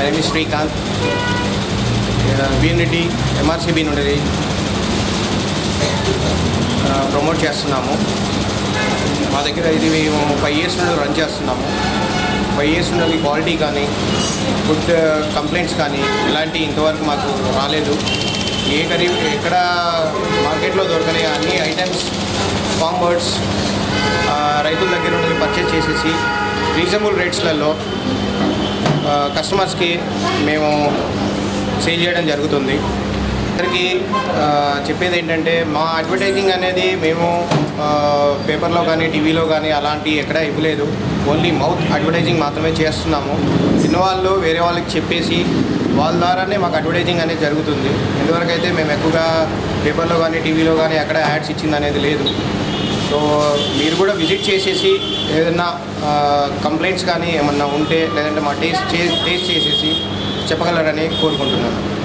name is Srikanth బీన్ Reddy MRCB నుండి promote చేస్తున్నాము మా దగ్గర ఇది మేము ఫైవ్ ఇయర్స్ నుండి రన్ చేస్తున్నాము ఫైవ్ ఇయర్స్ నుండి క్వాలిటీ కానీ ఫుడ్ కంప్లైంట్స్ కానీ ఇలాంటి ఇంతవరకు మాకు రాలేదు ఏ కరీ ఎక్కడ మార్కెట్లో దొరకని అన్ని ఐటమ్స్ ఫామ్ బర్డ్స్ రైతుల దగ్గర నుండి పర్చేజ్ చేసేసి రీజనబుల్ రేట్స్లలో కస్టమర్స్కి మేము సేల్ చేయడం జరుగుతుంది అందరికీ ఆ, చెప్పేది ఏంటంటే మా అడ్వర్టైజింగ్ అనేది మేము ఆ, పేపర్లో కానీ టీవీలో కానీ అలాంటి ఎక్కడ ఇవ్వలేదు ఓన్లీ మౌత్ అడ్వర్టైజింగ్ మాత్రమే చేస్తున్నాము చిన్నవాళ్ళు వేరే వాళ్ళకి చెప్పేసి వాళ్ళ ద్వారానే మాకు అడ్వర్టైజింగ్ అనేది జరుగుతుంది ఇంతవరకు అయితే మేము ఎక్కువగా పేపర్లో కానీ టీవీలో కానీ ఎక్కడ యాడ్స్ ఇచ్చింది అనేది లేదు సో మీరు కూడా విజిట్ చేసేసి ఏదైనా కంప్లైంట్స్ కానీ ఏమన్నా ఉంటే లేదంటే మా టేస్ట్ చే టేస్ట్ చేసేసి చెప్పగలరని కోరుకుంటున్నాను